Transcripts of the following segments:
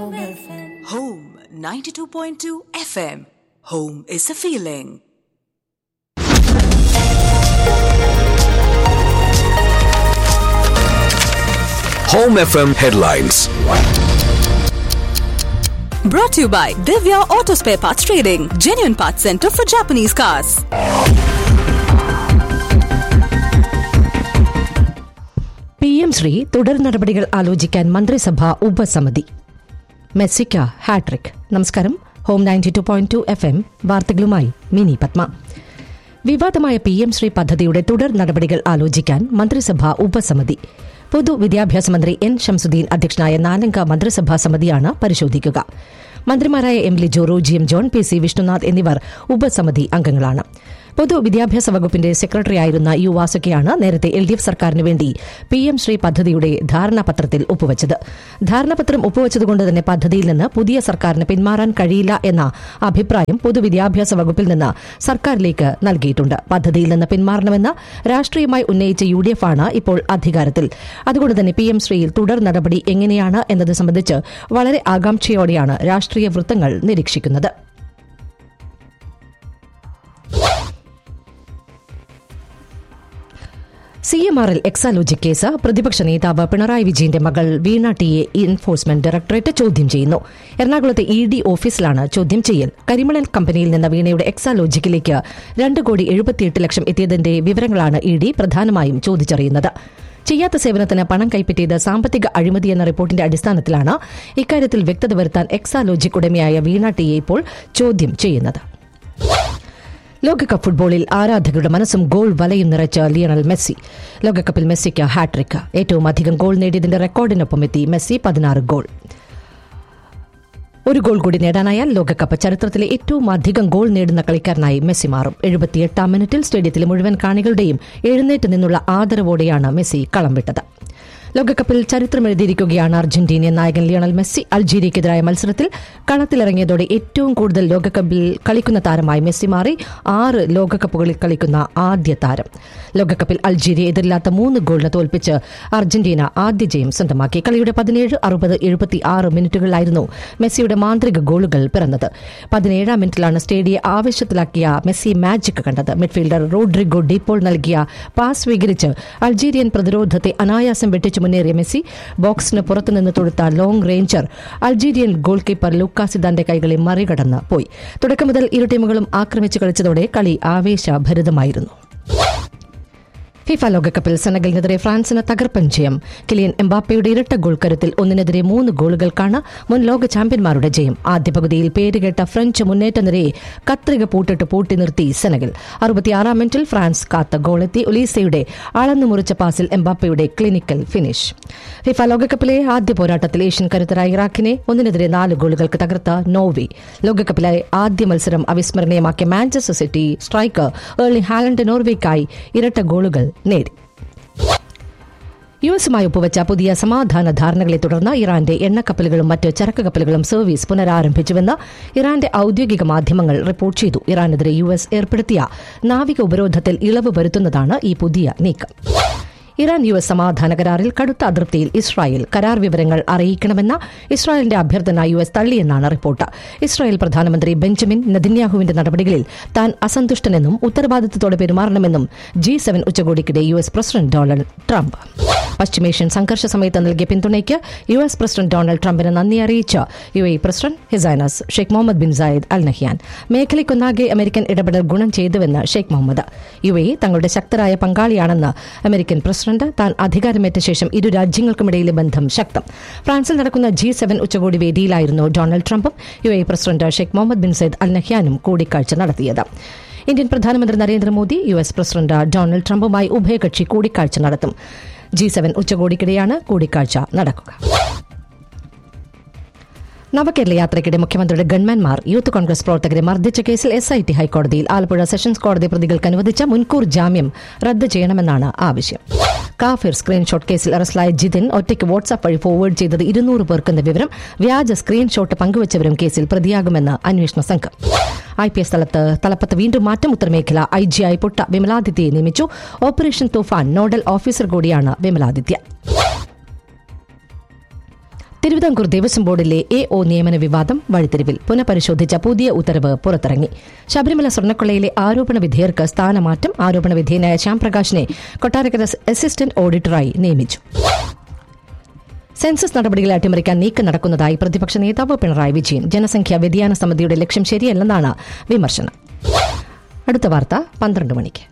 Home 92.2 FM. Home is a feeling. Home FM headlines. Brought to you by Divya Auto Spare Parts Trading, genuine parts center for Japanese cars. P M Shri തുടർ നടപടികൾ ആലോചിക്കാൻ മന്ത്രിസഭ ഉപസമിതി മെസ്സിക്ക hat trick നമസ്കാരം home ninety two point two F M വാർത്തകളുമായി മിനി പത്മ വിവാദമായ P M Shri പദ്ധതിയുടെ തുടർ നടപടികൾ ആലോചിക്കാൻ മന്ത്രിസഭ ഉപസമിതി പൊതുവിദ്യാഭ്യാസ മന്ത്രി എൻ ഷംസുദ്ദീൻ അധ്യക്ഷനായ നാലംഗ മന്ത്രിസഭാ സമിതിയാണ് പരിശോധിക്കുക മന്ത്രിമാരായ M Lijo Roji M John P C Vishnunath എന്നിവർ ഉപസമിതി അംഗങ്ങളാണ് പൊതുവിദ്യാഭ്യാസ വകുപ്പിന്റെ സെക്രട്ടറിയായിരുന്ന യു വാസുകയാണ് നേരത്തെ എൽ ഡി എഫ് സർക്കാരിന് വേണ്ടി പി എം ശ്രീ പദ്ധതിയുടെ ധാരണാപത്രത്തിൽ ഒപ്പുവച്ചത് ധാരണാപത്രം ഒപ്പുവച്ചതുകൊണ്ട് തന്നെ പദ്ധതിയിൽ നിന്ന് പുതിയ സർക്കാരിന് പിന്മാറാൻ കഴിയില്ല എന്ന അഭിപ്രായം പൊതുവിദ്യാഭ്യാസ വകുപ്പിൽ നിന്ന് സർക്കാരിലേക്ക് നൽകിയിട്ടുണ്ട് പദ്ധതിയിൽ നിന്ന് പിന്മാറണമെന്ന് രാഷ്ട്രീയമായി ഉന്നയിച്ച യു ഡി എഫ് ആണ് ഇപ്പോൾ അധികാരത്തിൽ അതുകൊണ്ട് തന്നെ പി എം ശ്രീയിൽ തുടർ നടപടി എങ്ങനെയാണ് എന്നത് സംബന്ധിച്ച് വളരെ ആകാംക്ഷയോടെയാണ് രാഷ്ട്രീയ വൃത്തങ്ങൾ നിരീക്ഷിക്കുന്നത് C M R L Exalogic case പ്രതിപക്ഷ നേതാവ് പിണറായി വിജയന്റെ മകൾ Veena T A enforcement directorate ചോദ്യം ചെയ്യുന്നു എറണാകുളത്തെ ഇ ഡി ഓഫീസിലാണ് ചോദ്യം ചെയ്യൽ കരിമണൽ കമ്പനിയിൽ നിന്ന് വീണയുടെ എക്സാലോജിക്കിലേക്ക് രണ്ട് കോടി എഴുപത്തിയെട്ട് ലക്ഷം എത്തിയതിന്റെ വിവരങ്ങളാണ് ഇ ഡി പ്രധാനമായും ചോദിച്ചറിയുന്നത് ചെയ്യാത്ത സേവനത്തിന് പണം കൈപ്പറ്റിയത് സാമ്പത്തിക അഴിമതി എന്ന റിപ്പോർട്ടിന്റെ അടിസ്ഥാനത്തിലാണ് ഇക്കാര്യത്തിൽ വ്യക്തത വരുത്താൻ എക്സാലോജിക് ഉടമയായ വീണ ടി എ ഇപ്പോൾ ചോദ്യം ചെയ്യുന്നത് ലോകകപ്പ് ഫുട്ബോളിൽ ആരാധകരുടെ മനസ്സും ഗോൾ വലയും നിറച്ച ലിയണൽ മെസ്സി ലോകകപ്പിൽ മെസ്സിക്ക് ഹാട്രിക് ഏറ്റവും അധികം ഗോൾ നേടിയതിന്റെ റെക്കോർഡിനൊപ്പം എത്തി മെസ്സി പതിനാറ് ഗോൾ ഒരു ഗോൾ കൂടി നേടാനായാൽ ലോകകപ്പ് ചരിത്രത്തിലെ ഏറ്റവും അധികം ഗോൾ നേടുന്ന കളിക്കാരനായി മെസ്സി മാറും എഴുപത്തിയെട്ടാം മിനിറ്റിൽ സ്റ്റേഡിയത്തിലെ മുഴുവൻ കാണികളുടെയും എഴുന്നേറ്റ് നിന്നുള്ള ആദരവോടെയാണ് മെസ്സി കളം വിട്ടത് ലോകകപ്പിൽ ചരിത്രമെഴുതിയിരിക്കുകയാണ് അർജന്റീനിയൻ നായകൻ ലിയണൽ മെസ്സി അൾജീരിയക്കെതിരായ മത്സരത്തിൽ കളത്തിലിറങ്ങിയതോടെ ഏറ്റവും കൂടുതൽ ലോകകപ്പിൽ കളിക്കുന്ന താരമായി മെസ്സി മാറി ആറ് ലോകകപ്പുകളിൽ കളിക്കുന്ന ആദ്യ താരം ലോകകപ്പിൽ അൾജീരിയ എതിരില്ലാത്ത മൂന്ന് ഗോളിന് തോൽപ്പിച്ച് അർജന്റീന ആദ്യ ജയം സ്വന്തമാക്കി കളിയുടെ പതിനേഴ് അറുപത് എഴുപത്തി ആറ് മിനിറ്റുകളിലായിരുന്നു മെസ്സിയുടെ മാന്ത്രിക ഗോളുകൾ പിറന്നത് പതിനേഴാം മിനിറ്റിലാണ് സ്റ്റേഡിയെ ആവേശത്തിലാക്കിയ മെസ്സി മാജിക് കണ്ടത് മിഡ്ഫീൽഡർ റോഡ്രിഗോ ഡീപ്പോൾ നൽകിയ പാസ് സ്വീകരിച്ച് അൾജീരിയൻ പ്രതിരോധത്തെ അനായാസം വെട്ടിച്ചു മുന്നേറിയ മെസ്സി ബോക്സിന് പുറത്തുനിന്ന് തൊടുത്ത long ranger Algerian goalkeeper ലൂക്കാസിദാന്റെ കൈകളെ മറികടന്ന് പോയി തുടക്കം മുതൽ ഇരു ടീമുകളും ആക്രമിച്ചു കളിച്ചതോടെ കളി ആവേശഭരിതമായിരുന്നു ഫിഫ ലോകകപ്പിൽ സെനഗലിനെതിരെ ഫ്രാൻസിന് തകർപ്പൻ ജയം കിലിയൻ എംബാപ്പയുടെ ഇരട്ട ഗോൾ കരുത്തിൽ ഒന്നിനെതിരെ മൂന്ന് ഗോളുകൾക്കാണ് മുൻ ലോക ചാമ്പ്യന്മാരുടെ ജയം ആദ്യ പകുതിയിൽ പേരുകേട്ട ഫ്രഞ്ച് മുന്നേറ്റ നിരയെ കത്രിക പൂട്ടിട്ട് പൂട്ടി നിർത്തി സെനഗൽ അറുപത്തിയാറാം മിനിറ്റിൽ ഫ്രാൻസ് കാത്ത ഗോളെത്തി ഒലീസയുടെ അളന്നു മുറിച്ച പാസിൽ എംബാപ്പയുടെ ക്ലിനിക്കൽ ഫിനിഷ് ഫിഫ ലോകകപ്പിലെ ആദ്യ പോരാട്ടത്തിൽ ഏഷ്യൻ കരുത്തരായ ഇറാഖിനെ ഒന്നിനെതിരെ നാല് ഗോളുകൾക്ക് തകർത്ത നോർവേ ലോകകപ്പിലെ ആദ്യ മത്സരം അവിസ്മരണീയമാക്കിയ മാഞ്ചസ്റ്റർ സിറ്റി സ്ട്രൈക്കർ ഏർലി ഹാലൻഡ് നോർവേക്കായി ഇരട്ട ഗോളുകൾ നേടി യു എസുമായി ഒപ്പുവച്ച പുതിയ സമാധാന ധാരണകളെ തുടർന്ന് ഇറാന്റെ എണ്ണക്കപ്പലുകളും മറ്റ് ചരക്ക് കപ്പലുകളും സർവീസ് പുനരാരംഭിച്ചുവെന്ന് ഇറാന്റെ ഔദ്യോഗിക മാധ്യമങ്ങൾ റിപ്പോർട്ട് ചെയ്തു ഇറാനെതിരെ യു എസ് ഏർപ്പെടുത്തിയ നാവിക ഉപരോധത്തിൽ ഇളവ് വരുത്തുന്നതാണ് ഈ പുതിയ നീക്കം ഇറാൻ യു എസ് സമാധാന കരാറിൽ കടുത്ത അതൃപ്തിയിൽ ഇസ്രായേൽ കരാർ വിവരങ്ങൾ അറിയിക്കണമെന്ന ഇസ്രായേലിന്റെ അഭ്യർത്ഥന യു എസ് തള്ളിയെന്നാണ് റിപ്പോർട്ട് ഇസ്രായേൽ പ്രധാനമന്ത്രി ബെഞ്ചമിൻ നെതന്യാഹുവിന്റെ നടപടികളിൽ താൻ അസന്തുഷ്ടനെന്നും ഉത്തരവാദിത്തത്തോടെ പെരുമാറണമെന്നും ജി സെവൻ ഉച്ചകോടിക്കിടെ U S president Donald Trump പശ്ചിമേഷ്യൻ സംഘർഷ സമയത്ത് നൽകിയ പിന്തുണയ്ക്ക് യു എസ് പ്രസിഡന്റ് ഡൊണാൾഡ് ട്രംപിന് നന്ദി അറിയിച്ച U A president his highness Sheikh Mohammed bin Zayed Al Nahyan മേഖലയ്ക്കൊന്നാകെ അമേരിക്കൻ ഇടപെടൽ ഗുണം ചെയ്തുവെന്ന് ഷെയ്ഖ് മുഹമ്മദ് യു എ തങ്ങളുടെ ശക്തരായ പങ്കാളിയാണെന്ന് അമേരിക്കൻ പ്രസിഡന്റ് താൻ അധികാരമേറ്റ ശേഷം ഇരു രാജ്യങ്ങൾക്കുമിടയിലെ ബന്ധം ശക്തം ഫ്രാൻസിൽ നടക്കുന്ന ജി സെവൻ ഉച്ചകോടി വേദിയിലായിരുന്നു ഡൊണാൾഡ് ട്രംപും U A president Sheikh Mohammed bin Zayed Al നഹ്യാനും കൂടിക്കാഴ്ച നടത്തിയത് ഇന്ത്യൻ പ്രധാനമന്ത്രി Narendra Modi U S president Donald ട്രംപുമായി ഉഭയകക്ഷി കൂടിക്കാഴ്ച നടത്തും ജി സെവൻ ഉച്ചകോടിക്കിടെയാണ് കൂടിക്കാഴ്ച നടക്കുക നവകേരള യാത്രയ്ക്കിടെ മുഖ്യമന്ത്രിയുടെ ഗൺമാൻമാർ യൂത്ത് കോൺഗ്രസ് പ്രവർത്തകരെ മർദ്ദിച്ച കേസിൽ എസ് ഐ ടി ഹൈക്കോടതിയിൽ ആലപ്പുഴ സെഷൻസ് കോടതി പ്രതികൾക്ക് അനുവദിച്ച മുൻകൂർ ജാമ്യം റദ്ദ് ചെയ്യണമെന്നാണ് ആവശ്യം കാഫിർ സ്ക്രീൻഷോട്ട് കേസിൽ അറസ്റ്റിലായ ജിതിൻ ഒറ്റയ്ക്ക് വാട്സാപ്പ് വഴി ഫോർവേഡ് ചെയ്തത് ഇരുന്നൂറ് പേർക്കെന്ന വിവരം വ്യാജ സ്ക്രീൻഷോട്ട് പങ്കുവച്ചവരും കേസിൽ പ്രതിയാകുമെന്ന് അന്വേഷണ സംഘം ഐ പി എസ് തലത്ത് തലപ്പത്ത് വീണ്ടും മാറ്റം ഉത്തരമേഖല ഐ ജി ഐ പുട്ട വിമലാദിത്യയെ നിയമിച്ചു ഓപ്പറേഷൻ തുഫാൻ നോഡൽ ഓഫീസർ കൂടിയാണ് വിമലാദിത്യ തിരുവിതാംകൂർ ദേവസ്വം ബോർഡിലെ എ ഒ നിയമന വിവാദം വഴിത്തിരിവിൽ പുനഃപരിശോധിച്ച പുതിയ ഉത്തരവ് പുറത്തിറങ്ങി ശബരിമല സ്വർണ്ണക്കൊള്ളയിലെ ആരോപണ വിധേയർക്ക് സ്ഥാനമാറ്റം ആരോപണ വിധേയനായ ശ്യാംപ്രകാശിനെ കൊട്ടാരക്കര അസിസ്റ്റന്റ് ഓഡിറ്ററായി നിയമിച്ചു സെൻസസ് നടപടികളെ അട്ടിമറിക്കാൻ നീക്കം നടക്കുന്നതായി പ്രതിപക്ഷ നേതാവ് പിണറായി വിജയൻ ജനസംഖ്യാ വ്യതിയാന സമിതിയുടെ ലക്ഷ്യം ശരിയല്ലെന്നാണ് വിമർശനം അടുത്ത വാർത്ത പന്ത്രണ്ട് മണിക്ക്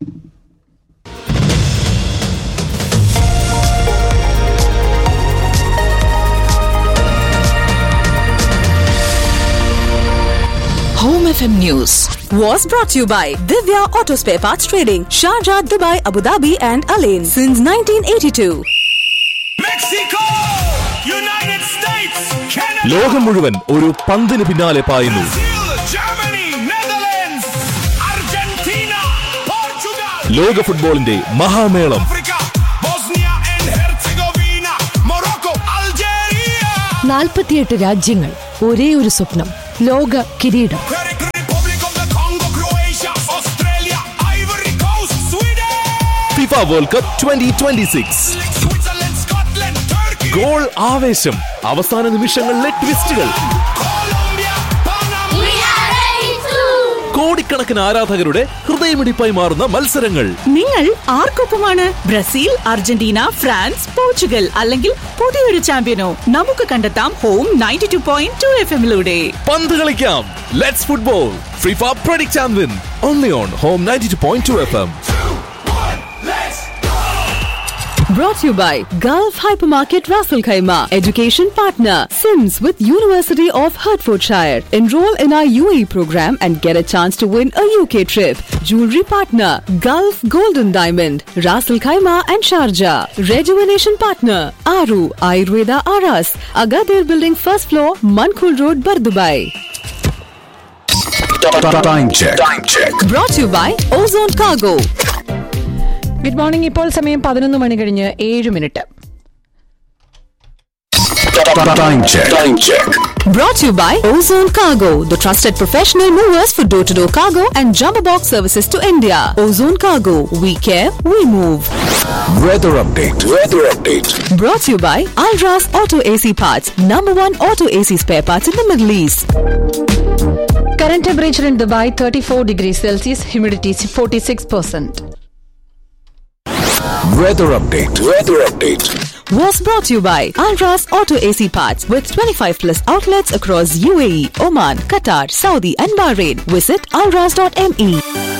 Home FM News was brought to you by Divya Auto Spare Parts Trading, Sharjah, Dubai, Abu Dhabi, and Alain since 1982. Mexico! United States! Canada! ലോകം മുഴുവൻ ഒരു പന്തിന് പിന്നാലെ പായുന്നു Brazil! Germany! Netherlands! Argentina! Portugal! ലോക ഫുട്ബോളിന്റെ മഹാമേളം Africa! Bosnia and Herzegovina! Morocco! Algeria! നാൽപ്പത്തിയെട്ട് രാജ്യങ്ങൾ ഒരേ ഒരു സ്വപ്നം ലോക കിരീടം Czech Republic of the Congo! Croatia! Australia! Ivory Coast! Sweden! FIFA world cup twenty twenty six Switzerland! Scotland! Turkey! Goal ആവേശം അവസാന നിമിഷങ്ങളിലെ ട്വിസ്റ്റുകൾ Colombia! Panama! കോടിക്കണക്കിന് ആരാധകരുടെ ഹൃദയമിടിപ്പായി മാറുന്ന മത്സരങ്ങൾ നിങ്ങൾ ആർക്കൊപ്പമാണ് ബ്രസീൽ അർജന്റീന ഫ്രാൻസ് പോർച്ചുഗൽ അല്ലെങ്കിൽ പുതിയൊരു ചാമ്പ്യനോ നമുക്ക് കണ്ടെത്താം home ninety two point two F എമ്മിലൂടെ പന്ത് കളിക്കാം let's football FIFA predict and win only on home ninety two point two F M Brought to you by Gulf Hypermarket Raffle Khaima, education partner, Sims with University of Hertfordshire. Enroll in our UAE program and get a chance to win a UK trip. Jewelry partner, Gulf Golden Diamond, Raffle Khaima and Sharjah. Rejuvenation partner, Aru Ayurveda Aras, Agadir Building first floor, Mankul Road, Bardubai. Time check time check Brought to you by Ozone Cargo. Good morning ഇപ്പോൾ സമയം പതിനൊന്ന് മണി കഴിഞ്ഞ് ഏഴ് minute time check time check Brought to you by Ozone Cargo, the trusted professional movers for door to door cargo and jumbo box services to India. Ozone Cargo, we care, we move. Weather update weather update Brought to you by Alras Auto AC Parts, number one auto AC spare parts in the Middle East. Current temperature in Dubai thirty four degree Celsius humidity forty six percent weather update weather update Was brought to you by Alras Auto AC Parts with 25 plus outlets across UAE, Oman, Qatar, Saudi, and Bahrain. Visit alras.me.